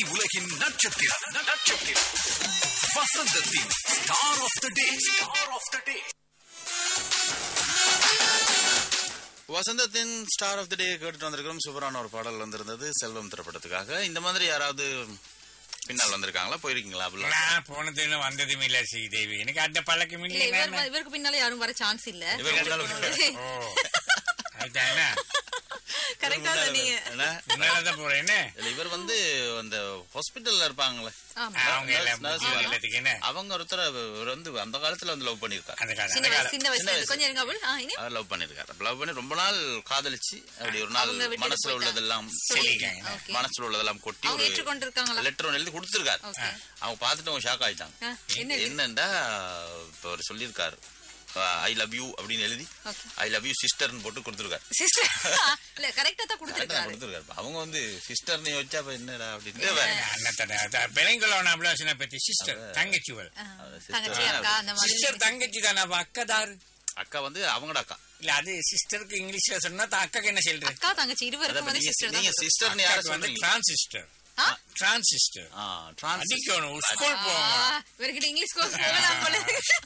திரை உலகின் நட்சத்திரம் நட்சத்திரம் வசந்தத்தின் star of the day star of the day வசந்தத்தின் ஸ்டார் ஆஃப் தி டே கேட்டுட்டு வந்திருக்கிறோம் சூப்பரான ஒரு பாடல் வந்திருந்தது செல்வம் திரைப்படத்துக்காக இந்த மாதிரி யாராவது பின்னால் வந்திருக்காங்களா போயிருக்கீங்களா அப்படிலாம் நான் போனது இன்னும் வந்ததும் இல்ல ஸ்ரீதேவி எனக்கு அந்த பழக்கம் இல்ல இல்லை இவர் இவருக்கு பின்னால யாரும் வர சான்ஸ் இல்ல இவர் முன்னால போறாரு. ஓ அதுதானே கரெக்டா சொன்னீங்க என்ன? முன்னாலதான் போறேன் என்ன இல்ல, இவர் வந்து அந்த ஹாஸ்பிட்டல்ல இருப்பாங்களே ஆமா அவங்க எல்லாம் nurse, nurse முக்கியம் இல்லத்துக்கு என்ன அவங்க ஒருத்தர் இவர் வந்து அந்த காலத்துல வந்து லவ் பண்ணிருக்காரு அந்த காலம் சின்ன அந்த வயசு காலம் சின்ன வயசுல வயசு. கொஞ்சம் இருங்க அவள் ஆ, இனி அவர் லவ் பண்ணிருக்காரு லவ் பண்ணி ரொம்ப நாள் காதலிச்சு அப்படி ஒரு நாள் அவங்க விட்டுட்டு மனசுல போயிட்டாங்க. உள்ளதெல்லாம் சொல்லிட்டாங்க. Okay. மனசுல உள்ளதெல்லாம் கொட்டி அவங்க ஒரு ஏற்றுக்கொண்டிருக்காங்களா லெட்டர் ஒன்று எழுதி கொடுத்துருக்காரு Okay. அவங்க பார்த்துட்டு அவங்க ஷாக் ஆயிட்டாங்க ஆ, என்ன எழுதி? என்னண்டா இப்ப அவர் சொல்லியிருக்காரு ஐ லவ் யூ அப்படின்னு எழுதி Okay. ஐ லவ் யூ சிஸ்டர்னு போட்டு கொடுத்துருக்காரு சிஸ்டர் இல்ல கரெக்டா தான் கரெக்டா கொடுத்திருக்காரு கொடுத்துருக்காரு அவங்க வந்து சிஸ்டர்னு வச்சா அப்ப என்னடா அப்படின்னு அண்ணத்தட பெலங்கலோன அபிலாசனை பத்தி சிஸ்டர் தங்கச்சிவல் ஆ, தங்கச்சி அக்கா அந்த மாதிரி சிஸ்டர் தங்கச்சி தானே அப்ப அக்கா தாரு அக்கா வந்து அவங்களோட அக்கா இல்ல அது சிஸ்டருக்கு இங்கிலீஷ்ல சொன்னா தான் அக்காக்கு என்ன சொல்றது அக்கா தங்கச்சி இருவருக்கும் வந்து நீங்க சிஸ்டர் நீங்க தான் சிஸ்டர்னு யார அக்காக்கு வந்து சொல்றீங்க டிரான்சிஸ்டர் ஆ? டிரான்சிஸ்டர் ஆ டிரான்ஸ் அடிக்கணும் ஸ்கூல் ஆ, போவோம் இவர்கிட்ட இங்கிலீஷ் கோர்ஸ் போகலாம் போல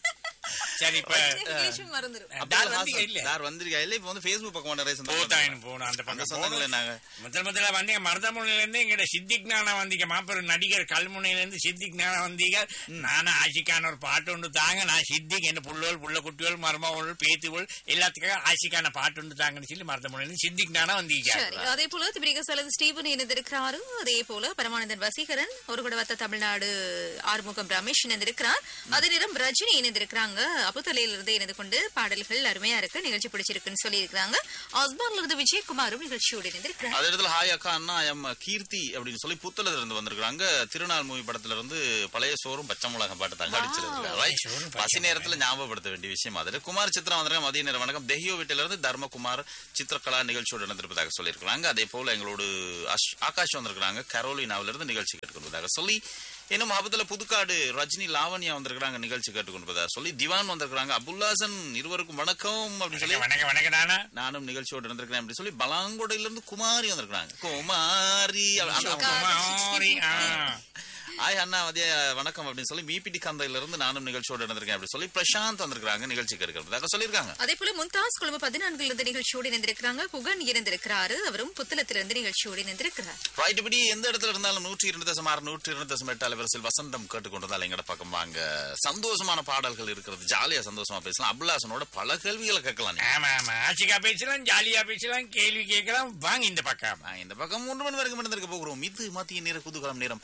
சரி இப்ப இங்கிலீஷும் மறந்துடும் தார் வந்தீங்க இல்ல யார் வந்திருக்கா இல்ல இப்ப வந்து Facebook பக்கம் நிறைய சொந்தம் போத்தாயின் போகணும் அந்த அந்த பக்கம் சொந்தங்களை போகணும் நாங்க முதல் முதல்ல வந்தீங்க மருதமுனையில இருந்து எங்கிட்ட சித்திக் நானா வந்தீங்க மாபெரும் நடிகர் கல்முனையில இருந்து சித்திக் நானா வந்தீங்க நானும் ஆஷிக்கான ஒரு பாட்டு ஒன்று தாங்க நான் சித்திக் என்ன புள்ளோல் புள்ள குட்டியோல் மருமகள் பேத்துவோல் எல்லாத்துக்காக ஆஷிக்கான பாட்டு ஒன்று தாங்கன்னு சொல்லி மருதமுனையில இருந்து சித்திக் நானா வந்தீங்க சரி அதே போல திபிரிக சலது ஸ்டீபன் இணைந்திருக்கிறாரு அதே போல பரமானந்தன் வசீகரன் ஒரு குடவத்த தமிழ்நாடு ஆறுமுகம் ரமேஷ் இணைந்திருக்கிறார் அதே நேரம் ரஜினி இணைந்திருக்கிறாங்க அப்புத்தலையில இருந்து இணைந்து கொண்டு பாடல்கள் அருமையா இருக்கு நிகழ்ச்சி பிடிச்சிருக்குன்னு சொல்லி இருக்காங்க ஆஸ்பான்ல இருந்து விஜயகுமாரும் நிகழ்ச்சியோடு இணைந்திருக்கிறார் அதே இடத்துல ஹாய் அக்கா அண்ணா எம் கீர்த்தி அப்படின்னு சொல்லி புத்தளத்துல இருந்து வந்திருக்காங்க திருநாள் மூவி படத்துல இருந்து பழைய சோறும் பச்சை மிளகாய் பாட்டு தங்க அடிச்சிருக்காங்க சோறும் பச்சை பசி நேரத்துல ஞாபகப்படுத்த வேண்டிய விஷயம் அது குமார் சித்ரா வந்திருக்காங்க மதிய நேரம் வணக்கம் தெஹியோ வீட்டில இருந்து தர்மகுமார் சித்திரகலா நிகழ்ச்சியோடு இணைந்திருப்பதாக சொல்லியிருக்காங்க அதே போல எங்களோடு அஷ்- ஆகாஷ் வந்திருக்காங்க கரோலினாவில இருந்து நிகழ்ச்சி கேட்டுக்கொள்வதாக சொல்லி இன்னும் ஆபத்துல புதுக்காடு ரஜினி லாவண்யா வந்திருக்காங்க நிகழ்ச்சி கேட்டுக்கொள்வதாக சொல்லி திவான் வந்திருக்காங்க அபுல்லாசன் இருவருக்கும் வணக்கம் அப்படின்னு சொல்லி வணக்கம் வணக்கம் நானா நானும் நிகழ்ச்சியோடு இருந்திருக்கிறேன் அப்படின்னு சொல்லி பலாங்கொடையில இருந்து குமாரி வந்திருக்காங்க குமாரி அப்ப- அந்த- குமாரி, ஆ. ஆய் அண்ணா மதிய வணக்கம் அப்படின்னு சொல்லி பிபிடி கந்தையில இருந்து நானும் நிகழ்ச்சியோடு இருந்திருக்கேன் அப்படின்னு சொல்லி பிரசாந்த் வந்திருக்காங்க நிகழ்ச்சிக்கு இருக்கிறதாக சொல்லியிருக்காங்க அதே போல மும்தாஸ் குழும பதினான்குல இருந்து நிகழ்ச்சியோடு இணைந்திருக்கிறாங்க புகன் இணைந்திருக்கிறாரு அவரும் புத்தளத்திலிருந்து நிகழ்ச்சியோடு இணைந்திருக்கிறார் ரைட் இப்படி எந்த இடத்துல இருந்தாலும் நூற்றி இரண்டு தசம் ஆறு நூற்றி இரண்டு தசம் எட்டு அலைவரிசையில் வசந்தம் கேட்டுக்கொண்டிருந்தால் எங்கட பக்கம் வாங்க சந்தோஷமான பாடல்கள் இருக்கிறது ஜாலியா சந்தோஷமா பேசலாம் அபுல்லாசனோட பல கேள்விகளை கேட்கலாம் நீங்க. ஆமா ஆமா ஆச்சிக்கா பேசலாம் ஜாலியா பேசலாம் கேள்வி கேட்கலாம் வாங்க இந்த பக்கம் நான் இந்த பக்கம் மூன்று மணி வரைக்கும் இருந்திருக்க போகிறோம் இது மத்திய நேர குதூகலம் நேரம்